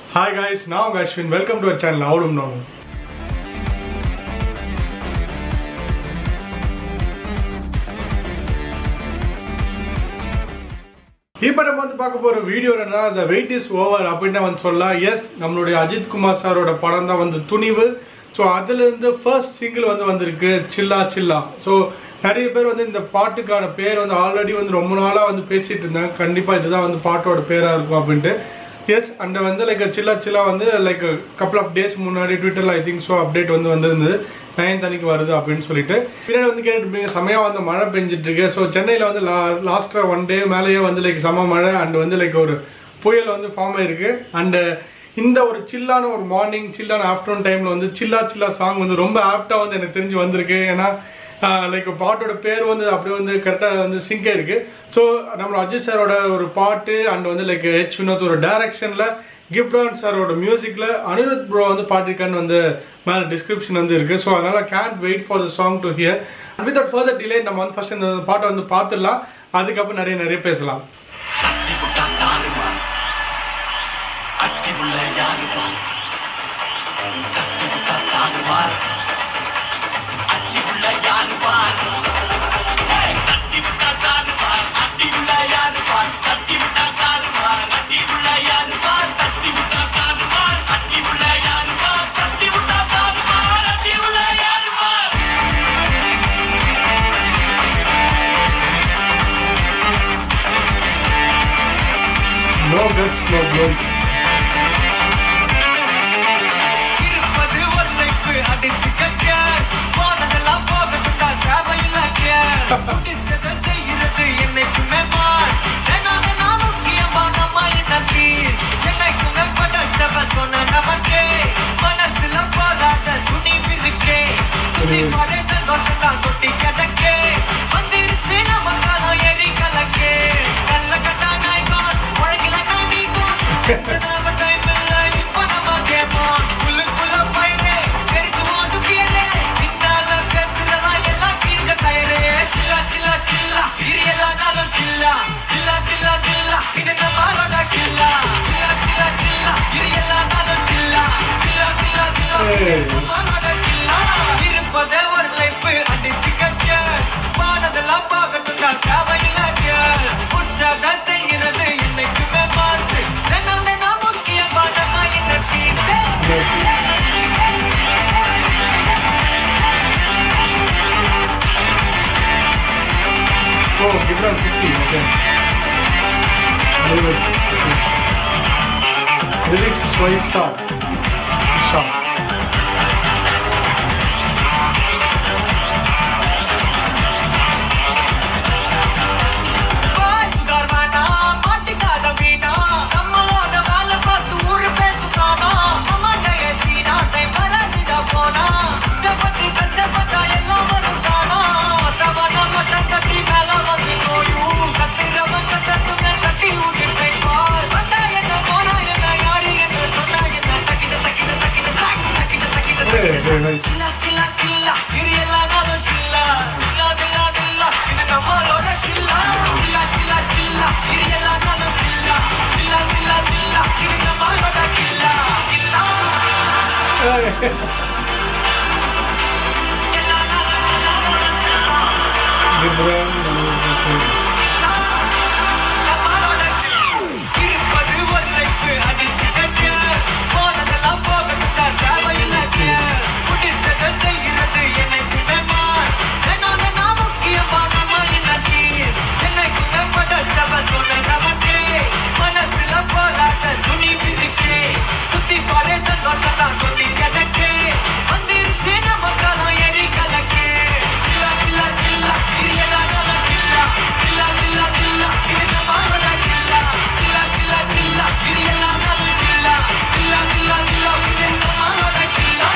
Hi guys நான் உங்கள் Ashwin welcome to our channel அவளும் நானும் இப்போ நம்ம வந்து பார்க்க போகிற வீடியோ என்னன்னா the வெயிட் இஸ் ஓவர் அப்படின்னு வந்து சொல்லலாம் எஸ் நம்மளுடைய அஜித் குமார் சாரோட படம் தான் வந்து துணிவு ஸோ அதுலேருந்து ஃபர்ஸ்ட் சிங்கிள் வந்து வந்திருக்கு சில்லா சில்லா ஸோ நிறைய பேர் வந்து இந்த பாட்டுக்கான பேர் வந்து ஆல்ரெடி வந்து ரொம்ப நாளாக வந்து பேசிட்டு இருந்தாங்க கண்டிப்பாக இதுதான் வந்து பாட்டோட பேராக இருக்கும் அப்படின்ட்டு எஸ் அண்ட் வந்து லைக் சில்லா சில்லா வந்து லைக் கப்பல் ஆஃப் டேஸ் முன்னாடி ட்விட்டரில் ஐ திங்க் ஸோ அப்டேட் வந்து வந்திருந்தது நைன் தனிக்கு வருது அப்படின்னு சொல்லிட்டு பின்னாடி வந்து கேட்டுருப்பீங்க செமையாக வந்து மழை பெஞ்சிட்டு இருக்கு ஸோ சென்னையில் வந்து லா லாஸ்ட்டாக ஒன் டே மேலேயே வந்து லைக் செம மழை அண்ட் வந்து லைக் ஒரு புயல் வந்து ஃபார்ம் ஆயிருக்கு அண்டு இந்த ஒரு சில்லான ஒரு மார்னிங் சில்லான ஆஃப்டர்நூன் டைமில் வந்து சில்லா சில்லா சாங் வந்து ரொம்ப ஆப்டாக வந்து எனக்கு தெரிஞ்சு வந்திருக்கு ஏன்னா லைக் பாட்டோட பேர் வந்து அப்படியே வந்து கரெக்டாக வந்து சிங்க் ஆயிருக்கு ஸோ நம்ம அஜித் சாரோட ஒரு பாட்டு அண்ட் வந்து லைக் ஹெச் வினோத் ஒரு டைரக்ஷனில் கிப்ரான் சாரோட மியூசிக்கில் அனிருத் ப்ரோ வந்து பாட்டிருக்கான்னு வந்து மேலே டிஸ்கிரிப்ஷன் வந்து இருக்குது ஸோ அதனால் can't wait for the song to hear without further delay நம்ம வந்து ஃபர்ஸ்ட் இந்த பாட்டை வந்து பார்த்துடலாம் அதுக்கப்புறம் நிறைய நிறைய பேசலாம் தட்டி விட்டா தாருமா அட்டி உள்ள யாருமா தட்டி விட்டா தாருமா அட்டி உள்ள யாருமா தட்டி விட்டா தாருமா அட்டி உள்ள யாருமா தட்டி விட்டா தாருமா அட்டி உள்ள யாருமா தட்டி விட்டா தாருமா அட்டி உள்ள யாருமா தட்டி விட்டா தாருமா அட்டி உள்ள யாருமா நோ கட்ஸ் நோ க்ளோரி இருப்பது ஒரு லைஃப் அடிச்சுக்க கேஸ் போனதெல்லாம் போகட்டும்டா தேவையில்ல கேஸ் முடிச்சதை செய்யறது என்னைக்குமே மாஸ் என்னோட நான் முக்கியமான மைண்ட் பீஸ் என்னைக்குமே படைச்சவ சொன்ன நமக்கே மனசுல போராட்ட துணிவு இருக்கே சுத்தி பாரு சந்தோஷம் தான் கொட்டி கிடக்கே வந்துருச்சு நம்ம காலம் எரி கலக்கே கல்ல கட்டா நாய்கோன் உழகில நீக்கோன் செதறவ டைம் இல்ல இப்ப நம்ம கேட்போம் உள்ளுக்குள்ள பயிரே தெரிச்சு ஓட்டு பியரே பின்னால பேசுறதா எல்லாம் கீஞ்ச கயிறே சில்லா சில்லா சில்லா இரு எல்லா நாளும் சில்லா தில்லா தில்லா தில்லா இது நம்மளோட கில்லா சில்லா சில்லா சில்லா இரு எல்லா நாளும் சில்லா தில்லா தில்லா தில்லா இது நம்மளோட கில்லா இருப்பதே ஒரு லைஃப் அடிச்சு கச்சஸ் பானதெல்லாம் பார்க்கட்டும் தான் தேவையில்ல கேஸ் உற்சாக செய்யறது என்னைக்குமே மாசு என்னோட நான் முக்கியமான mind peace oh Ghibran fifty okay lyrics wise short short உதாரணா மாட்டிக்காத வீணா நம்மளோட வேலை பார்த்து ஊரு பேசுதானா நம்மடைய சீனா டைம் வராதுடா போனா கஷ்டப்பட்டு கஷ்டப்பட்டா எல்லாம் வரும் தானா மத்தவன மட்டம் தட்டி மேல வந்து நோயும் சத்திரவங்க தட்டுமே தட்டி விட்டுட்டை பால் வந்தா என்ன போனா என்ன யாரு என்ன சொன்னா என்ன தக்கிட தக்கிட தக்கிட தக்கிட தக்கிட தக்கிட Very, very nice. சில்லா சில்லா சில்லா இரு எல்லா நாளும் சில்லா தில்லா தில்லா தில்லா இது நம்மளோட சில்லா சில்லா சில்லா சில்லா இரு எல்லா நாளும் சில்லா தில்லா தில்லா தில்லா இது நம்மளோட கில்லா கில்லா கிப்ரான் இருப்பது ஒரு லைஃப் அடிச்சு கச்சஸ் போனதெல்லாம் போகட்டும் தேவையில்ல கேஸ் முடிச்சதை செய்யறது என்னைக்குமே மாஸ் என்னோட நான் முக்கியமான மைண்ட் பீஸ் என்னைக்குமே படைச்சவ சொன்ன நமக்கே மனசுல போராட்ட துணிவு இருக்கே சுத்தி பாரு சந்தோஷம் தான் கொட்டி கிடக்கே வந்துருச்சு நம்ம காலம் எரி கலக்கே சில்லா சில்லா சில்லா இரியலா நம்ம சில்லா சில்லா சில்லா சில்லா இது நம்மளோட சில்லா சில்லா சில்லா சில்லா இரியலா நம்ம சில்லா சில்லா சில்லா சில்லா இது நம்மளோட Chilla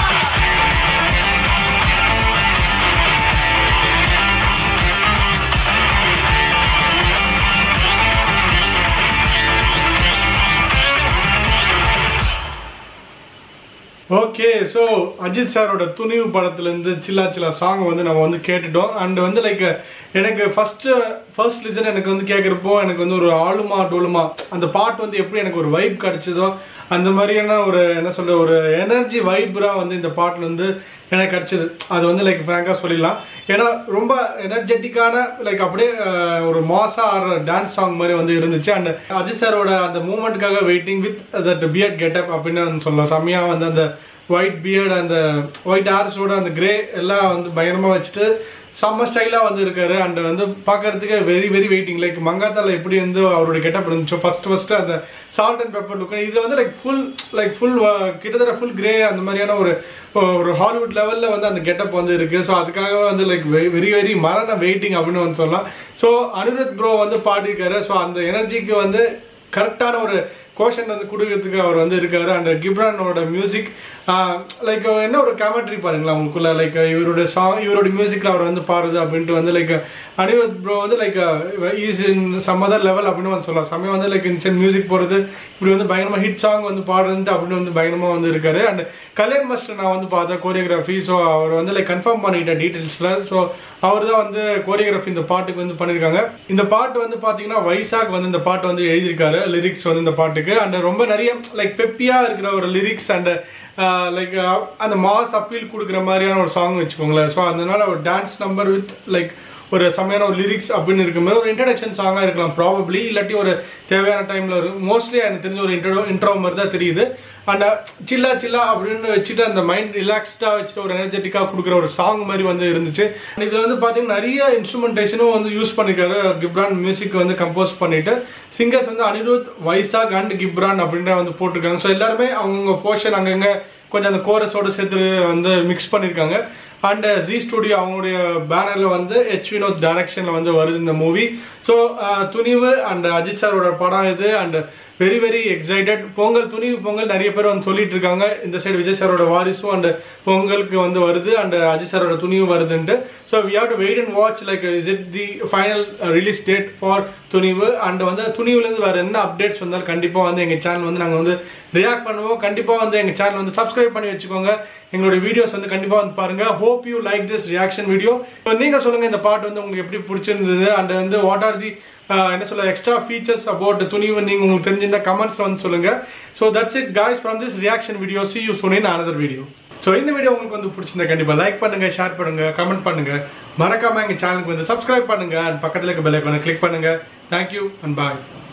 okay okay so Ajith சாரோட துணிவு படத்துலேருந்து சில்லா சில்லா சாங் வந்து நம்ம வந்து கேட்டுட்டோம் அண்ட் வந்து லைக் எனக்கு ஃபர்ஸ்ட் ஃபர்ஸ்ட் லிசன் எனக்கு வந்து கேட்குறப்போ எனக்கு வந்து ஒரு ஆளுமா டோலுமா அந்த பாட்டு வந்து எப்படி எனக்கு ஒரு வைப் கிடைச்சதோ அந்த மாதிரியான ஒரு என்ன சொல்ற ஒரு எனர்ஜி வைப்ராக வந்து இந்த பாட்டில் வந்து எனக்கு கிடைச்சது அது வந்து லைக் ஃப்ராங்காக சொல்லிடலாம் ஏன்னா ரொம்ப எனர்ஜெட்டிக்கான லைக் அப்படியே அஹ், ஒரு மாசா ஆடுற டான்ஸ் சாங் மாதிரி வந்து இருந்துச்சு அண்ட் அஜித் சாரோட அந்த மூமெண்ட்டுக்காக waiting with that beard getup அப்படின்னு வந்து சொல்லலாம் செம்மையாக வந்து அந்த ஒயிட் பியர்ட் அந்த ஒயிட் ஹேர்ஸோட அந்த கிரே எல்லாம் வந்து பயங்கரமாக வச்சுட்டு செம்ம ஸ்டைலாக வந்து இருக்காரு அண்ட் வந்து பார்க்கறதுக்கு வெரி வெரி வெயிட்டிங் லைக் மங்காத்தால எப்படி வந்து அவருடைய கெட்டப் இருந்துச்சோ ஃபர்ஸ்ட் ஃபர்ஸ்ட் அந்த சால்ட் அண்ட் பெப்பர் லுக் இது வந்து லைக் ஃபுல் லைக் ஃபுல் கிட்டத்தட்ட ஃபுல் கிரே அந்த மாதிரியான ஒரு ஒரு ஹாலிவுட் லெவலில் வந்து அந்த கெட்டப் வந்து இருக்கு ஸோ அதுக்காக வந்து லைக் வெரி வெரி மரண வெயிட்டிங் அப்படின்னு வந்து சொல்லலாம் ஸோ அனிருத் ப்ரோ வந்து பாடியிருக்காரு ஸோ அந்த எனர்ஜிக்கு வந்து கரெக்டான ஒரு கோஷன் வந்து கொடுக்கறதுக்கு அவர் வந்து இருக்காரு அண்ட் கிப்ரானோட மியூசிக் லைக் என்ன ஒரு கேமட்ரி பாருங்களா உங்களுக்குள்ள லைக் இவருடைய சாங் இவருடைய மியூசிக்ல அவர் வந்து பாடுறது அப்படின்ட்டு வந்து லைக் அனிருத் ப்ரோ வந்து like is in some other level அப்படின்னு வந்து சொல்லலாம் சமயம் வந்து லைக் இன்சென்ட் மியூசிக் போடுறது இப்படி வந்து பயங்கரமா ஹிட் சாங் வந்து பாடுறது அப்படின்னு வந்து பயங்கரமா வந்து இருக்காரு அண்ட் கல்யாண் மாஸ்டர் நான் வந்து பார்த்தேன் கோரியோகிராஃபி ஸோ அவர் வந்து லைக் கன்ஃபார்ம் பண்ணிக்கிட்டேன் டீட்டெயில்ஸில் ஸோ அவர் தான் வந்து கோரியோகிராஃபி இந்த பாட்டுக்கு வந்து பண்ணியிருக்காங்க இந்த பாட்டு வந்து பார்த்தீங்கன்னா வைசாக் வந்து இந்த பாட்டு வந்து எழுதியிருக்காரு லிரிக்ஸ் வந்து இந்த பாட்டுக்கு அண்ட் ரொம்ப நிறைய லைக் பெப்பியா இருக்கிற ஒரு லிரிக்ஸ் அண்ட் லைக் அந்த மாஸ் அப்பீல் கொடுக்குற மாதிரியான ஒரு சாங் வச்சுக்கோங்களேன் ஸோ அதனால ஒரு டான்ஸ் நம்பர் வித் லைக் ஒரு செம்மையான ஒரு லிரிக்ஸ் அப்படின்னு இருக்கும்போது ஒரு இன்ட்ரடக்ஷன் சாங்காக இருக்கலாம் ப்ராபப்ளி இல்லாட்டி ஒரு தேவையான டைமில் ஒரு மோஸ்ட்லி எனக்கு தெரிஞ்ச ஒரு இன்ட்ரோ இன்ட்ரோ மாதிரி தான் தெரியுது அண்ட் சில்லா சில்லா அப்படின்னு வச்சுட்டு அந்த மைண்ட் ரிலாக்ஸ்டாக வச்சுட்டு ஒரு எனர்ஜெட்டிக்காக கொடுக்குற ஒரு சாங் மாதிரி வந்து இருந்துச்சு And இதுல வந்து பார்த்தீங்கன்னா நிறைய இன்ஸ்ட்ருமெண்டேஷனும் வந்து யூஸ் பண்ணிருக்காரு கிப்ரான் மியூசிக் வந்து கம்போஸ் பண்ணிட்டு சிங்கர்ஸ் வந்து அனிருத் வைசாக் அண்ட் கிப்ரான் அப்படின்ற வந்து போட்டிருக்காங்க ஸோ எல்லாருமே அவங்கவுங்க போர்ஷன் அங்கங்க கொஞ்சம் அந்த கோரஸோட சேர்த்து வந்து மிக்ஸ் பண்ணியிருக்காங்க அண்ட் ஜி ஸ்டுடியோ அவங்களுடைய பேனரில் வந்து ஹெச் வினோத் டைரக்ஷனில் வந்து வருது இந்த movie so Thunivu and Ajith சாரோட படம் இது and very very excited Pongal Thunivu Pongal நிறைய பேர் வந்து சொல்லிட்டு இருக்காங்க இந்த சைடு விஜய் சாரோட வாரிசும் அண்ட் பொங்கலுக்கு வந்து வருது அண்ட் அஜித் சாரோட துணிவு வருதுன்ட்டு so we have to wait and watch like is it the final release date for Thunivu and வந்து துணிவுலேருந்து வேறு என்ன அப்டேட்ஸ் வந்தாலும் கண்டிப்பாக வந்து எங்கள் சேனல் வந்து நாங்கள் வந்து ரியாக்ட் பண்ணுவோம் கண்டிப்பாக வந்து எங்கள் சேனல் வந்து சப்ஸ்கிரைப் பண்ணி வச்சுக்கோங்க எங்களுடைய வீடியோஸ் வந்து கண்டிப்பாக வந்து பாருங்க hope you like this reaction video நீங்கள் சொல்லுங்கள் இந்த பாட்டு வந்து உங்களுக்கு எப்படி பிடிச்சிருந்தது அண்ட் வந்து வாட் ஆர் தி என்ன சொல்ல எக்ஸ்ட்ரா ஃபீச்சர்ஸ் அபவுட் துணிவு நீங்கள் உங்களுக்கு தெரிஞ்சிருந்தா கமெண்ட்ஸ் வந்து சொல்லுங்க so that's it guys from this reaction video see you soon in another video so இந்த வீடியோ உங்களுக்கு வந்து பிடிச்சிருந்தா கண்டிப்பாக லைக் பண்ணுங்க ஷேர் பண்ணுங்க கமெண்ட் பண்ணுங்க மறக்காம எங்கள் சேனலுக்கு வந்து சப்ஸ்கிரைப் பண்ணுங்க அண்ட் பக்கத்தில் இருக்க பெல் ஐக்கானை கிளிக் பண்ணுங்க தேங்க்யூ அண்ட் பாய்